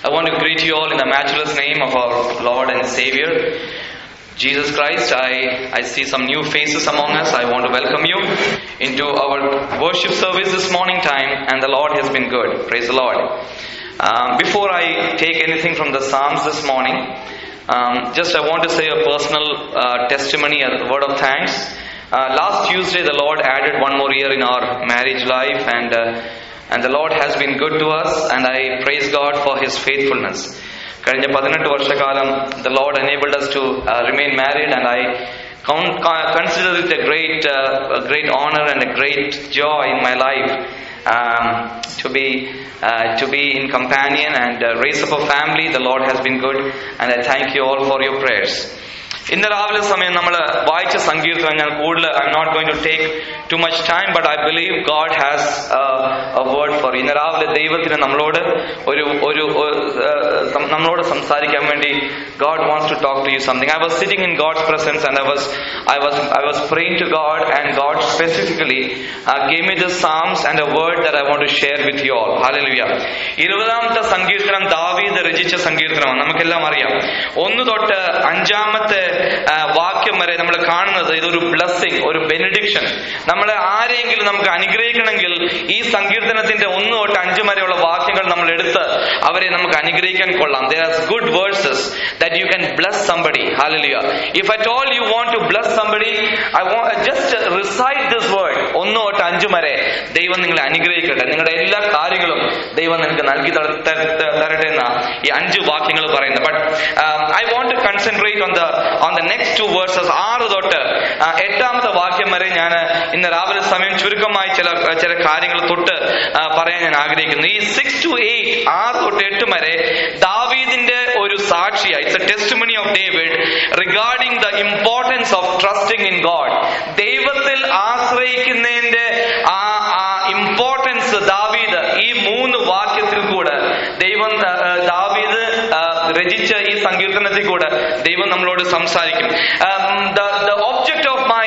I want to greet you all in the matchless name of our Lord and Savior, Jesus Christ. I, I see some new faces among us. I want to welcome you into our worship service this morning time, and the Lord has been good. Praise the Lord. Um, before I take anything from the Psalms this morning, um, just I want to say a personal uh, testimony, a word of thanks. Uh, last Tuesday, the Lord added one more year in our marriage life, and uh, and the Lord has been good to us, and I praise God for His faithfulness. കഴിഞ്ഞ പതിനെട്ട് വർഷക്കാലം the Lord enabled us to uh, remain married, and I count, consider it a great, uh, a great honor and a great joy in my life um, to be uh, to be in companion and uh, raise up a family. The Lord has been good, and I thank you all for your prayers. ഇന്ന് രാവിലെ സമയം നമ്മൾ വായിച്ച സങ്കീർത്തനം ഞാൻ കൂടുതൽ I am not going to take too much time but I believe God has a word for ഇന്ന് രാവിലെ ദൈവത്തിന് നമ്മളോട് ഒരു ഒരു നമ്മളോട് സംസാരിക്കാൻ വേണ്ടി God wants to talk to you something I was sitting in God's presence and I was I was I was praying to God and God specifically gave me the psalms and a word that I want to share with you all hallelujah ഇരുപതാമത്തെ സങ്കീർത്തനം ദാവീദ് രചിച്ച സങ്കീർത്തനമാണ് നമുക്കെല്ലാം അറിയാം ഒന്ന് തൊട്ട് അഞ്ചാമത്തെ വാക്യം വരെ നമ്മൾ കാണുന്നത് ഇതൊരു ബ്ലസ്സിംഗ് ഒരു ബെനഡിക്ഷൻ നമ്മളെ ആരെങ്കിലും നമുക്ക് അനുഗ്രഹിക്കണമെങ്കിൽ ഈ സങ്കീർത്തനത്തിന്റെ ഒന്ന് തൊട്ട് അഞ്ച് വരെയുള്ള വാക്യങ്ങൾ നമ്മൾ എടുത്ത് അവരെ നമുക്ക് അനുഗ്രഹിക്കാൻ കൊള്ളാം there are good verses that you can bless somebody hallelujah if at all you want to bless somebody I just recite this word ഒന്ന് തൊട്ട് അഞ്ച് വരെ ദൈവം നിങ്ങളെ അനുഗ്രഹിക്കട്ടെ നിങ്ങളുടെ എല്ലാ കാര്യങ്ങളും ദൈവം നിങ്ങൾക്ക് നൽകി തരട്ടെ എന്ന ഈ അഞ്ച് വാക്യങ്ങൾ പറയുന്നത് but I want to concentrate on the on the next two verses ആറ് തൊട്ട് എട്ടാമത്തെ വാക്യം വരെ ഞാൻ ഇന്ന് രാവിലെ സമയം ചുരുക്കമായി ചില ചില കാര്യങ്ങൾ തൊട്ട് പറയാൻ ഞാൻ ആഗ്രഹിക്കുന്നു ഈ സിക്സ് ടു എയ്റ്റ് ആറ് തൊട്ട് എട്ട് വരെ ദാവീദിന്റെ ഒരു സാക്ഷിയായി it's a testimony of David regarding the importance of trusting in God ദൈവത്തിൽ ആശ്രയിക്കുന്നതിന്റെ ആ ഇമ്പോർട്ടൻസ് ദാവീദ് ഈ മൂന്ന് വാക്യത്തിൽ കൂടെ ദൈവം ദാവീദ് രചിച്ച ഈ സങ്കീർത്തനത്തിൽ കൂടെ ദൈവം നമ്മളോട് സംസാരിക്കും the object of my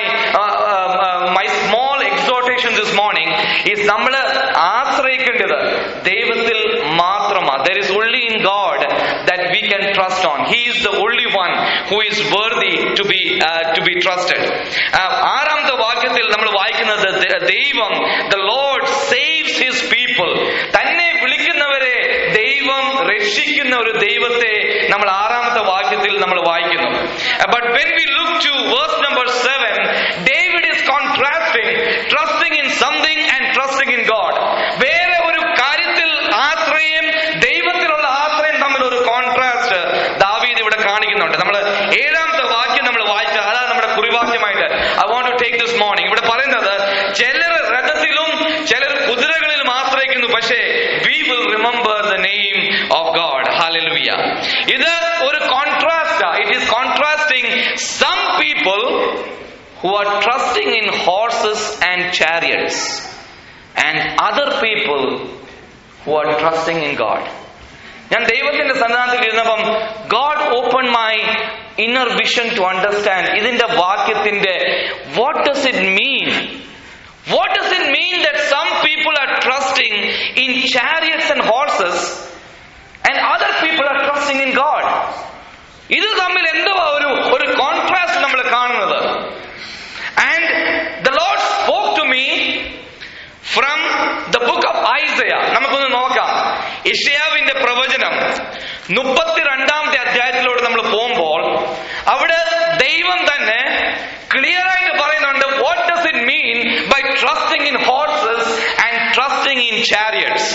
my small exhortation this morning is നമ്മൾ ആശ്രയിക്കേണ്ടത് ദൈവത്തിൽ മാത്രമാണ് there is only in God that we can trust on he is the only one who is worthy to be to be trusted ആറാമത്തെ വാക്യത്തിൽ നമ്മൾ വായിക്കുന്നത് ദൈവം the lord saves his people തന്നെ വിളിക്കുന്നവരെ ദൈവം രക്ഷിക്കുന്ന ഒരു ദൈവത്തെ നമ്മൾ ആറാമത്തെ വാക്യത്തിൽ നമ്മൾ വായിക്കുന്നു but when we look to verse number seven David is contrasting trusting in something and trusting in God വേറെ ഒരു കാര്യത്തിൽ ആശ്രയം ദൈവത്തിലുള്ള ആശ്രയം തമ്മിൽ ഒരു കോൺട്രാസ്റ്റ് ദാവീദ് ഇവിടെ കാണിക്കുന്നുണ്ട് നമ്മൾ ഏഴാമത്തെ വാക്യം നമ്മൾ വായിച്ച അതാണ് നമ്മുടെ കുറിവാക്യമായിട്ട് I want to take this morning ഇവിടെ പറയുന്നത് ചിലർ രഥത്തിലും ചിലർ കുതിരകളിലും ആശ്രയിക്കുന്നു പക്ഷേ we will remember the name of God hallelujah ഇത് ഒരു contrast it is contrasting some people who are trusting in horses and chariots and other people who are trusting in God ഞാൻ ദൈവത്തിന്റെ സന്നാഹത്തിൽ ഇരുന്നപ്പം God open my inner vision to understand ഇതിന്റെ വാക്യത്തിന്റെ what does it mean What does it mean that some people are trusting in chariots and horses and other people are trusting in God? ഇത് തമ്മിൽ എന്തോ ഒരു ഒരു contrast നമ്മൾ കാണുന്നത് and the lord spoke to me from the book of Isaiah നമുക്കൊന്ന് നോക്കാം ഇഷയാവിന്റെ പ്രവചനം മുപ്പത്തിരണ്ടാമത്തെ അധ്യായത്തിലൂടെ നമ്മൾ പോകുമ്പോൾ അവിടെ ദൈവം തന്നെ ക്ലിയർ ആയിട്ട് പറയുന്നുണ്ട് what does it mean by trusting in horses and trusting in chariots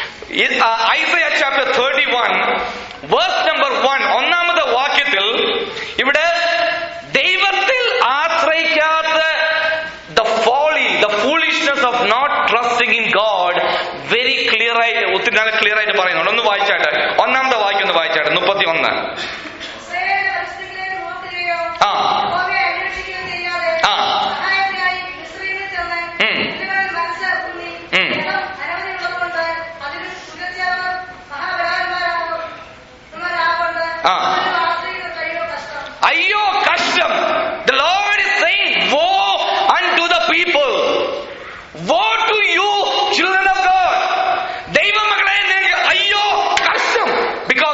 Isaiah chapter thirty one verse number one ഒന്നാമത്തെ വാക്യത്തിൽ ഇവിടെ ദൈവത്തിൽ ആശ്രയിക്കാത്ത the folly the foolishness of not trusting in God very clear ആയിട്ട് ഒത്തിരി നല്ല ക്ലിയർ ആയിട്ട് പറയുന്നുണ്ട് ഒന്ന് വായിച്ചാട്ടെ ഒന്നാമത്തെ വാക്യം ഒന്ന് വായിച്ചാട്ടെ മുപ്പത്തി ഒന്ന് ആ ആ ഉം. ഉം. ആ. അയ്യോ കഷ്ടം the lord is saying woe unto the people woe to you children of god ദൈവമക്കളെ നിങ്ങൾക്ക് അയ്യോ കഷ്ടം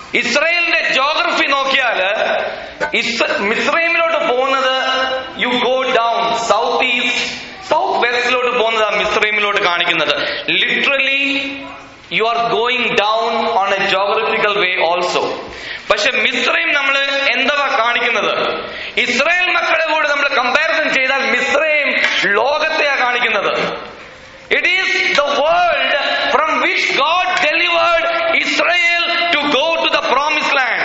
ഇസ്രയേലിന്റെ ജോഗ്രഫി നോക്കിയാൽ മിസ്രൈമിലോട്ട് പോകുന്നത് you go down south east south വെസ്റ്റിലോട്ട് പോകുന്നത് മിസ്രൈമിലോട്ട് കാണിക്കുന്നത് literally you are going down on a geographical way also പക്ഷെ മിസ്രൈം നമ്മൾ എന്താ കാണിക്കുന്നത് ഇസ്രായേൽ മക്കളെ കൂടെ നമ്മൾ കമ്പാരിസൺ ചെയ്താൽ മിസ്രൈം ലോകത്തെയാ കാണിക്കുന്നത് it is the world from which God delivered Israel to go to the promise land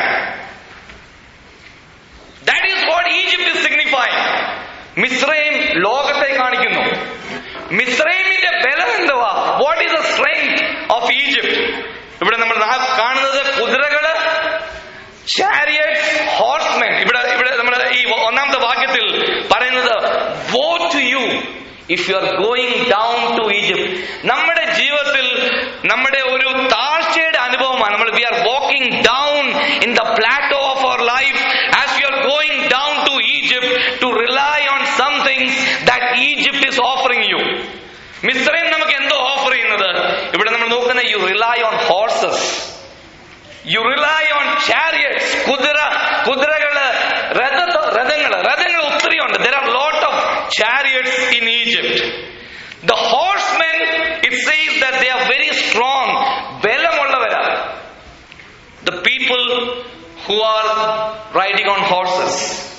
that is what Egypt is signifying മിസ്രൈം ലോകത്തെ കാണിക്കുന്നു മിസ്രൈമിന്റെ ബലം എന്തുവാ what is the strength of Egypt ഇവിടെ നമ്മൾ നാ- കാണുന്നത് കുതിരകള് ചാരിയറ്റ്സ് ഹോർസ്മെൻ ഇവിടെ ഇവിടെ നമ്മൾ ഈ ഒന്നാമത്തെ വാക്യത്തിൽ പറയുന്നത് woe to you if you are going down to Egypt നമ്മുടെ ജീവിതത്തിൽ നമ്മുടെ ഒരു താഴ്ചയുടെ അനുഭവമാണ് നമ്മൾ we are walking down in the plateau of our life as you are going down to Egypt to rely on somethings that Egypt is offering you മിസ്രൈം നമുക്ക് എന്തോ ഓഫർ ചെയ്യുന്നത് ഇവിടെ നമ്മൾ നോക്കുന്ന you rely on horses you rely on chariots കുതിര കുതിരകള് രഥ രഥങ്ങള് രഥങ്ങൾ ഒത്തിരി ഉണ്ട് there are lot of chariots in Egypt the horsemen it says that they are very strong ബലമുള്ളവരാ the people who are riding on horses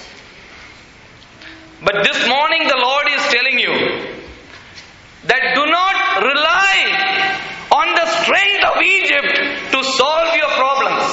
but this morning the lord is telling you that do not rely on the strength of Egypt to solve your problems.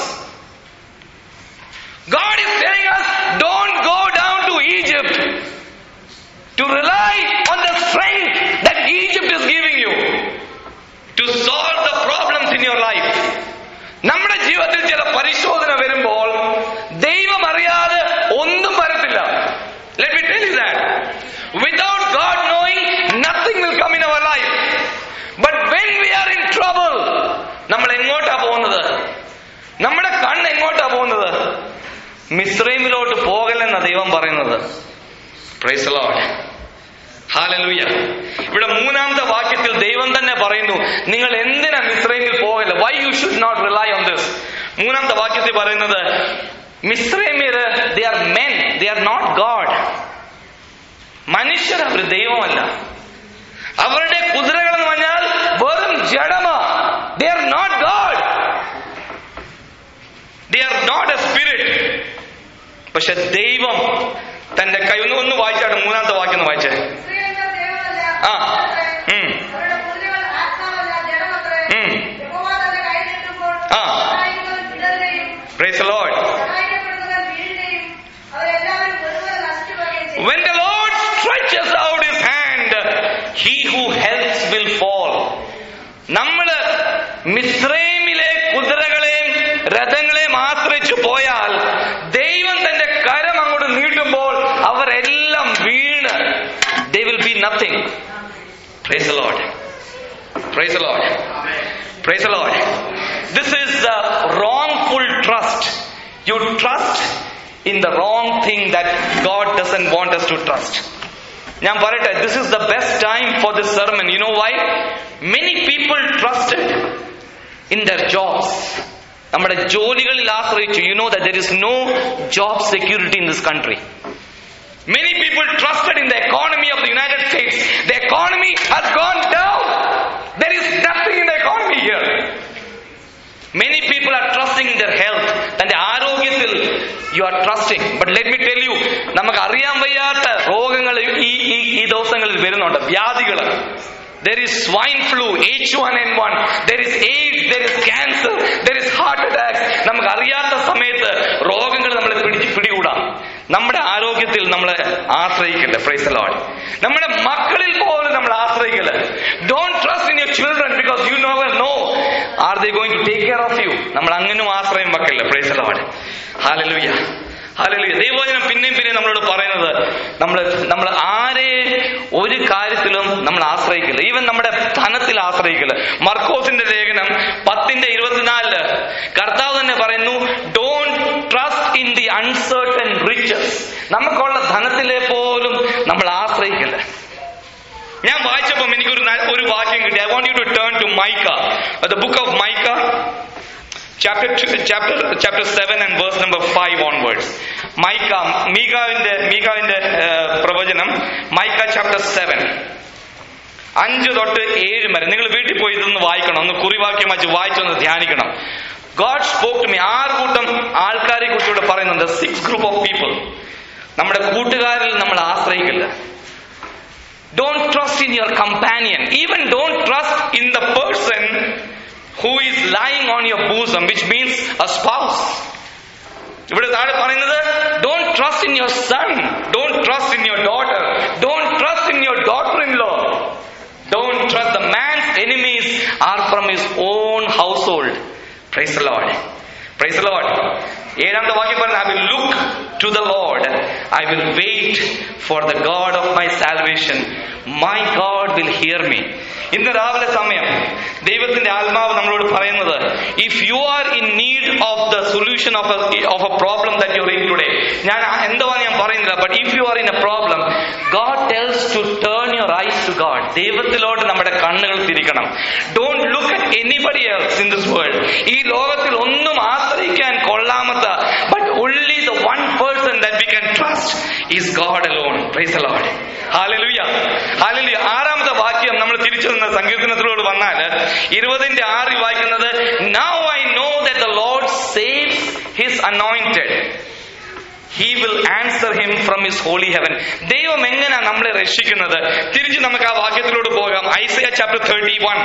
God is telling us, don't go down to Egypt to rely on the strength that Egypt is giving you to solve the problems in your life. നമ്മുടെ ജീവിതത്തിൽ ചില പരിശോധന വരുമ്പോൾ ദൈവം അറിയാതെ ഒന്നും വരത്തില്ല let me tell you that without God knowing nothing will come in our life but when we are in trouble നമ്മൾ എങ്ങോട്ടാ പോകുന്നത് നമ്മുടെ കണ്ണ് എങ്ങോട്ടാ പോകുന്നത് മിസ്രൈമിലോട്ട് പോകലെന്ന ദൈവം പറയുന്നത് പ്രൈസ് ലോഡ് ഹാലലൂയ ഇവിടെ മൂന്നാമത്തെ വാക്യത്തിൽ ദൈവം തന്നെ പറയുന്നു നിങ്ങൾ എന്തിനാ മിസ്രൈമിൽ പോകല്ല why you should not rely on this മൂന്നാമത്തെ വാക്യത്തിൽ പറയുന്നത് മിസ്രൈമിയര് they are men they are not God മനുഷ്യർ അവർ ദൈവമല്ല അവരുടെ കുതിരകൾ എന്ന് പറഞ്ഞാൽ വെറും ജഡമാ they are not God they are not a spirit പക്ഷെ ദൈവം തന്റെ കൈ ഒന്ന് ഒന്ന് വായിച്ചാട്ടെ മൂന്നാമത്തെ വാക്യം ഒന്ന് വായിച്ചേ സ്ത്രീയെന്ന ദൈവമല്ല, ആ. ആത്മാവത്രേ. ഉം. അവരുടെ കുതിരകൾ ആത്മാവല്ല, ജഡമത്രേ. ഉം. യഹോവ തന്റെ കൈ നീട്ടുമ്പോൾ ആ. സഹായിക്കുന്നവൻ പിടരുകയും, പ്രൈസ് ലോഡ് സഹായിക്കപ്പെടുന്നവൻ വീഴുകയും, അവരെല്ലാവരും വെറുതെ നശിച്ചുപോവുകയും ചെയ്യും. When the Lord stretches out his hand, he who helps will fall. നമ്മള് മിസ്രൈമിലെ കുതിരകളെയും രഥങ്ങളെയും ആശ്രയിച്ചു പോയാൽ ദൈവം തന്റെ കരം അങ്ങോട്ട് നീട്ടുമ്പോൾ അവരെല്ലാം വീണ് they will be nothing praise Lord praise Lord praise Lord this is the wrongful trust you trust in the wrong thing that God doesn't want us to trust. ഞാൻ പറയട്ടെ this is the best time for this sermon you know why many people trusted in their jobs നമ്മുടെ ജോലികളിൽ ആശ്രയിച്ചു you know there is no job security in this country Many people trusted in the economy of the United States. The economy has gone down. There is nothing in the economy here. Many people are trusting in their health. തന്റെ ആരോഗ്യത്തിൽ you are trusting but let me tell you നമുക്ക് അറിയാൻ വയ്യാത്ത രോഗങ്ങൾ ഈ ഈ ഈ ദിവസങ്ങളിൽ വരുന്നുണ്ട് വ്യാധികൾ there is swine flu H one N one there is AIDS there is cancer there is heart attack നമുക്ക് അറിയാത്ത സമയത്ത് രോഗങ്ങൾ നമ്മളെ പിടിച്ച് പിടികൂടാം നമ്മുടെ ആരോഗ്യത്തിൽ നമ്മൾ ആശ്രയിക്കില്ല പ്രൈസ് ലോഡ് നമ്മുടെ മക്കളിൽ പോലും നമ്മൾ ആശ്രയിക്കില്ല don't trust in your children because you never know are they going to take care of you നമ്മൾ അങ്ങനും ആശ്രയം വെക്കില്ല പ്രൈസ് ലോഡ് ഹാലലൂയ ഹാലലൂയ ദൈവവചനം പിന്നെയും പിന്നെയും നമ്മളോട് പറയുന്നത് നമ്മൾ നമ്മൾ ആരെ ഒരു കാര്യത്തിലും നമ്മൾ ആശ്രയിക്കില്ല ഈവൻ നമ്മുടെ ധനത്തിൽ ആശ്രയിക്കില്ല മർക്കോസിന്റെ ലേഖനം പത്തിന്റെ ഇരുപത്തിനാലില് കർത്താവ് തന്നെ പറയുന്നു don't trust in the uncertain riches നമുക്കുള്ള ധനത്തിലെ പോലും നമ്മൾ ആശ്രയിക്കില്ല ഞാൻ വായിച്ചപ്പം എനിക്കൊരു ന- ഒരു വാക്യം കിട്ടി I want you to turn to Micah the book of Micah chapter two, chapter chapter 7 and verse number 5 onwards Micah മീകാവിന്റെ മീകാവിന്റെ ഏഹ്, പ്രവചനം മൈക്ക ചാപ്റ്റർ 7 അഞ്ച് തൊട്ട് ഏഴ് വരെ നിങ്ങൾ വീട്ടിൽ പോയി ഇതൊന്ന് വായിക്കണം ഒന്ന് കുറിവാക്യം വെച്ച് വായിച്ചൊന്ന് ധ്യാനിക്കണം ഗോഡ് സ്പോക്ക് ടു മീ ആറ് കൂട്ടം ആൾക്കാരെ കുറിച്ച് ഇവിടെ പറയുന്നുണ്ട് സിക്സ് ഗ്രൂപ്പ് ഓഫ് പീപ്പിൾ നമ്മുടെ കൂട്ടുകാരിൽ നമ്മൾ ആശ്രയിക്കില്ല Don't trust in your companion. Even don't trust in the person who is lying on your bosom, which means a spouse. ഇവിടെ താഴെ പറയുന്നത് don't trust in your son don't trust in your daughter don't trust in your daughter in law don't trust the man's enemies are from his own household praise Lord praise Lord ഏഴാമത്തെ വാക്യം പറഞ്ഞു I will look to the Lord I will wait for the God of my salvation my God will hear me ഇന്ന് രാവിലെ സമയം ദൈവത്തിന്റെ ആത്മാവ് നമ്മളോട് പറയുന്നത് if you are in need of the solution of of a problem that you in today ഞാൻ എന്തുവാ ഞാൻ പറയുന്നില്ല but if you are in a problem God tells to turn your eyes to God ദൈവത്തിലോട്ട് നമ്മുടെ കണ്ണുകൾ തിരിക്കണം don't look at anybody else in this world ഈ ലോകത്തിൽ ഒന്നും ആശ്രയിക്കാൻ കൊള്ളാമത്ത but only the one person that we can trust is God alone. Praise the Lord. Hallelujah. Hallelujah. ആറാമത്തെ വാക്യം നമ്മൾ തിരിച്ചു നിന്ന് സങ്കീർത്തനത്തിലോട് വന്നാൽ ഇരുപതിന്റെ ആറിൽ വായിക്കുന്നത് now I know that the Lord saves his anointed he will answer him from his holy heaven ദൈവം എങ്ങനെയാ നമ്മളെ രക്ഷിക്കുന്നത് തിരിച്ച് നമുക്ക് ആ വാക്യത്തിലോട് പോകാം Isaiah chapter thirty one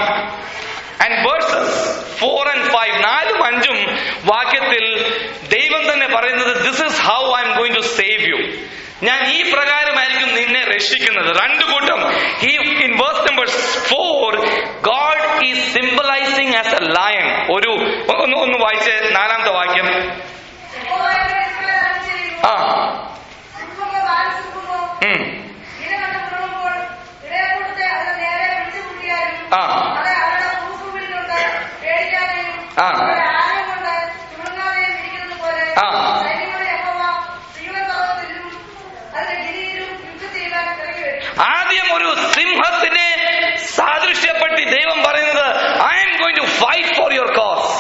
and verses four and five നാലും അഞ്ചും വാക്യത്തിൽ ദൈവം തന്നെ പറയുന്നത് this is how I am going to save you ഞാൻ ഈ പ്രകാരമായിരിക്കും നിന്നെ രക്ഷിക്കുന്നത് രണ്ടു കൂട്ടം ഈ in verse number four God is symbolising as A lion ഒരു ഒന്ന് ഒന്ന് വായിച്ച് നാലാമത്തെ വാക്യം യഹോവയുടെ ഇസ്രായേൽ അരുളി ചെയ്യുന്നു. ആ സിംഹങ്ങൾ വാരിസുക്കുന്നു. ഉം, ഇര കണ്ട് കുടുങ്ങുമ്പോൾ ഇടയക്കൂട്ടത്തെ അത് നേരെ പിടിച്ചുമുട്ടിയാലും ആ. അത് അവരുടെ കൂക്കുവിളികൊണ്ട് പേടിക്കാതെയും ആ. അവരുടെ ആലയം കൊണ്ട് ചുളുങ്ങാതെയും ഇരിക്കുന്നത് പോലെ ആ. സൈന്യങ്ങളുടെ യഹോവ ജീവൻ പർവ്വതത്തിലും അതിന്റെ ഗിരിയിലും യുദ്ധം ചെയ്യുവാൻ ഇറങ്ങി വരും ആദ്യം ഒരു സിംഹത്തിനെ സാദൃശ്യപ്പെടുത്തി ദൈവം പറയുന്നത് I am going to fight for your cause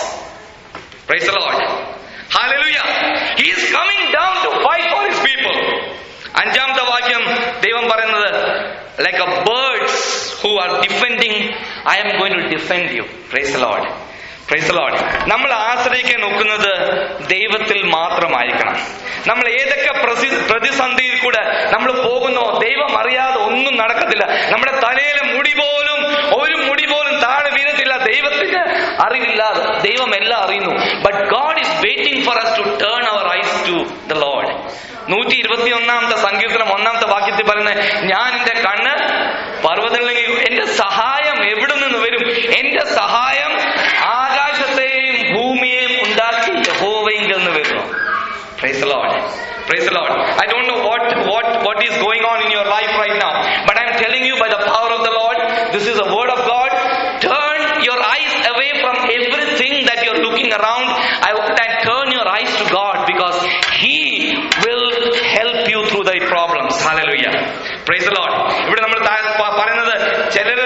praise Lord hallelujah he is coming down to fight for his people അഞ്ചാമത്തെ വാക്യം ദൈവം പറയുന്നത് like a birds who are defending I am going to defend you praise Lord praise Lord നമ്മൾ ആശ്രയിക്കാൻ നോക്കുന്നത് ദൈവത്തിൽ മാത്രമായിരിക്കണം നമ്മൾ ഏതൊക്കെ പ്രസി- പ്രതിസന്ധിയിൽ കൂടെ നമ്മൾ പോകുന്നോ ദൈവം അറിയാതെ ഒന്നും നടക്കത്തില്ല നമ്മുടെ തലയിലെ മുടി പോലും ഒരു മുടി പോലും താഴെ വീഴത്തില്ല ദൈവത്തിന് അറിവില്ലാതെ ദൈവം എല്ലാം അറിയുന്നു but God is waiting for us to turn our eyes to the Lord നൂറ്റി ഇരുപത്തി ഒന്നാമത്തെ സങ്കീർത്തനം ഒന്നാമത്തെ വാക്യത്തിൽ പറയുന്നത് ഞാൻ എന്റെ കണ്ണ് പർവ്വതങ്ങളിലേക്ക് എന്റെ സഹായം എവിടെ നിന്ന് വരും എന്റെ സഹായം ആകാശത്തെയും ഭൂമിയെയും ഉണ്ടാക്കി യഹോവയിൽ നിന്ന് വരുന്നു Praise the Lord. Praise the Lord. I don't know what, what, what is going on in your life right now, but I'm telling you by the power of the Lord, this is a word of God. Turn your eyes away from everything that you're looking around I, and turn your eyes to God because He will help you through thy problems. Hallelujah. Praise the Lord. ഇവിടെ നമ്മൾ താ- പ- പറയുന്നത് ചിലർ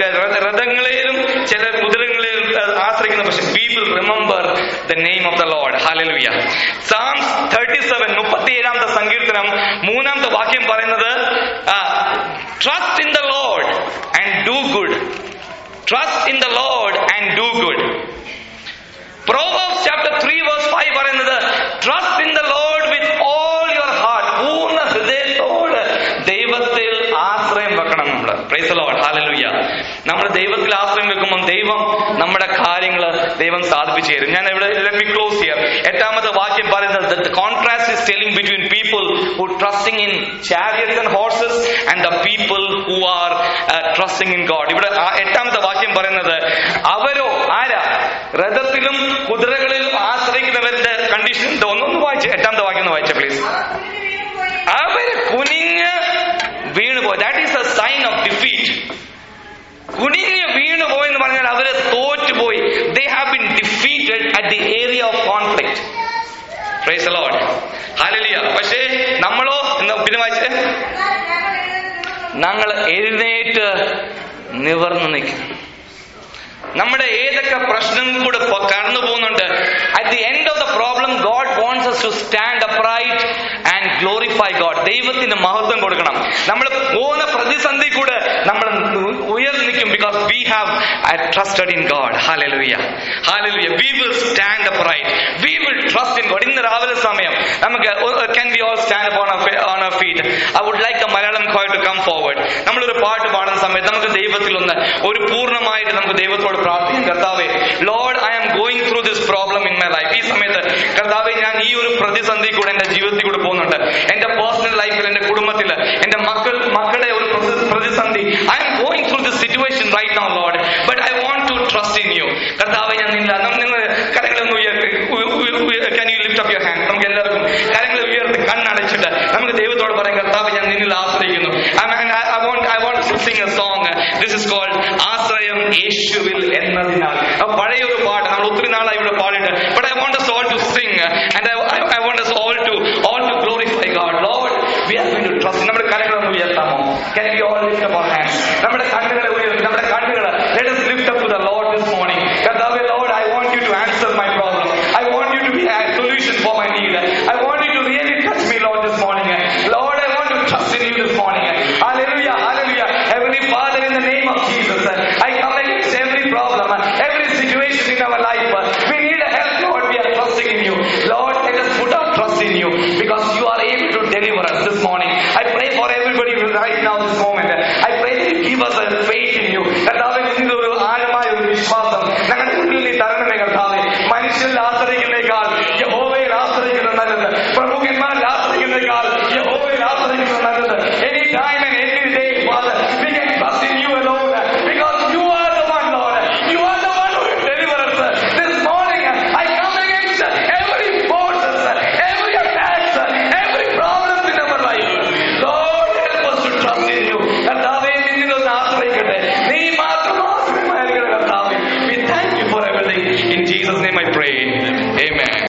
രഥങ്ങളെയും ചിലർ കുതിരകളെയും ഏഹ്, ആശ്രയിക്കുന്ന പക്ഷെ we will remember the name of the Lord hallelujah Psalms thirty seven മുപ്പത്തി ഏഴാമത്തെ സങ്കീർത്തനം മൂന്നാമത്തെ വാക്യം പറയുന്നത് trust in the Lord and do good trust in the Lord and do good Proverbs chapter 3 verse 5 പറയുന്നത് trust in the Lord with all your heart പൂർണ്ണ ഹൃദയത്തോട് ദൈവത്തിൽ ആശ്രയം വെക്കണം നമ്മൾ പ്രൈസ് ലോഡ് ഹാലലുയ്യ നമ്മൾ ദൈവത്തിൽ ആശ്രയം വെക്കുമ്പോൾ ദൈവം നമ്മുടെ കാര്യങ്ങൾ ദൈവം സാധിപ്പിച്ചു തരും ഞാൻ ഇവിടെ ലെറ്റ് മി ക്ലോസ് ഹിയർ എട്ടാമത്തെ വാക്യം പറയുന്നത് the contrast is telling between people who trusting in chariots and horses and the people who are uh, trusting in God ഇവിടെ ആ എട്ടാമത്തെ വാക്യം പറയുന്നത് അവരോ ആരാ രഥത്തിലും കുതിരകളിലും ആശ്രയിക്കുന്നവരുടെ കണ്ടീഷൻ ഒന്നൊന്ന് വായിച്ച് എട്ടാമത്തെ വാക്യം ഒന്ന് വായിച്ച പ്ലീസ് അവര് കുനിഞ്ഞു വീണുപോയി അവര് കുനിഞ്ഞ് വീണുപോയി that is a sign of defeat കുനിഞ്ഞ് വീണുപോയി എന്ന് പറഞ്ഞാൽ അവര് തോറ്റുപോയി they have been defeated at the area of conflict praise Lord hallelujah പക്ഷേ നമ്മളോ എന്ന് പിന്നെ വായിച്ചേ എന്നാൽ ഞങ്ങൾ എഴുന്നേറ്റ് നിവർന്നു ഞങ്ങൾ എഴുന്നേറ്റ് നിവർന്നു നിൽക്കും നമ്മുടെ ഏതൊക്കെ പ്രശ്നങ്ങൾ കൂടെ പ- കടന്നു പോകുന്നുണ്ട് at the end of the problem God wants us to stand upright and glorify God ദൈവത്തിന് മഹത്വം കൊടുക്കണം നമ്മൾ പോകുന്ന പ്രതിസന്ധി കൂടെ നമ്മൾ ഉയർന്നു നിൽക്കും because we have trusted in God hallelujah hallelujah we will stand upright we will trust in God ഇന്ന് രാവിലെ സമയം നമുക്ക് can be all stand on on our feet I would like a Malayalam കോയ് ടു കം ഫോർവേഡ് നമ്മളൊരു പാട്ട് പാടുന്ന സമയത്ത് നമുക്ക് ദൈവത്തിൽ ഒന്ന് ഒരു പൂർണ്ണമായിട്ട് നമുക്ക് ദൈവത്തോട് പ്രാർത്ഥിക്കാം കർത്താവേ Lord I am going through this problem in my life ഈ സമയത്ത് കർത്താവെ ഞാൻ ഈ ഒരു പ്രതിസന്ധി കൂടെ എന്റെ ജീവിതത്തിൽ കൂടെ പോകുന്നുണ്ട് എന്റെ പേഴ്സണൽ ലൈഫിൽ എന്റെ കുടുംബത്തിൽ എന്റെ മക്കൾ മക്കളുടെ ഒരു പ്രതി- പ്രതിസന്ധി I am going through this situation right now Lord but I want to trust in you കർത്താവെ ഞാൻ നിന്നില്ല നിങ്ങൾ കരങ്ങളൊന്ന് ഉയർത്തി can you lift up your hand നമുക്ക് എല്ലാവർക്കും കരങ്ങൾ ഉയർത്തി കണ്ണടച്ചിട്ട് നമുക്ക് ദൈവത്തോട് പറയാം കർത്താവ് ഞാൻ നിന്നിൽ ആശ്രയിക്കുന്നു I want I want to sing a song this is called ആശ്രയം യേശുവിൽ എന്നതിനാൽ ആ പഴയ ഒരു പാട്ട് നമ്മൾ ഒത്തിരി നാളായി ഇവിടെ പാടിയിട്ട് but I want us all to sing and I, I, I want us all to all to glorify God Lord we are going to trust നമ്മുടെ കരങ്ങളൊന്ന് ഉയർത്താമോ can we all lift up our hands നമ്മുടെ കണ്ണുകളെ ഉയർത്തി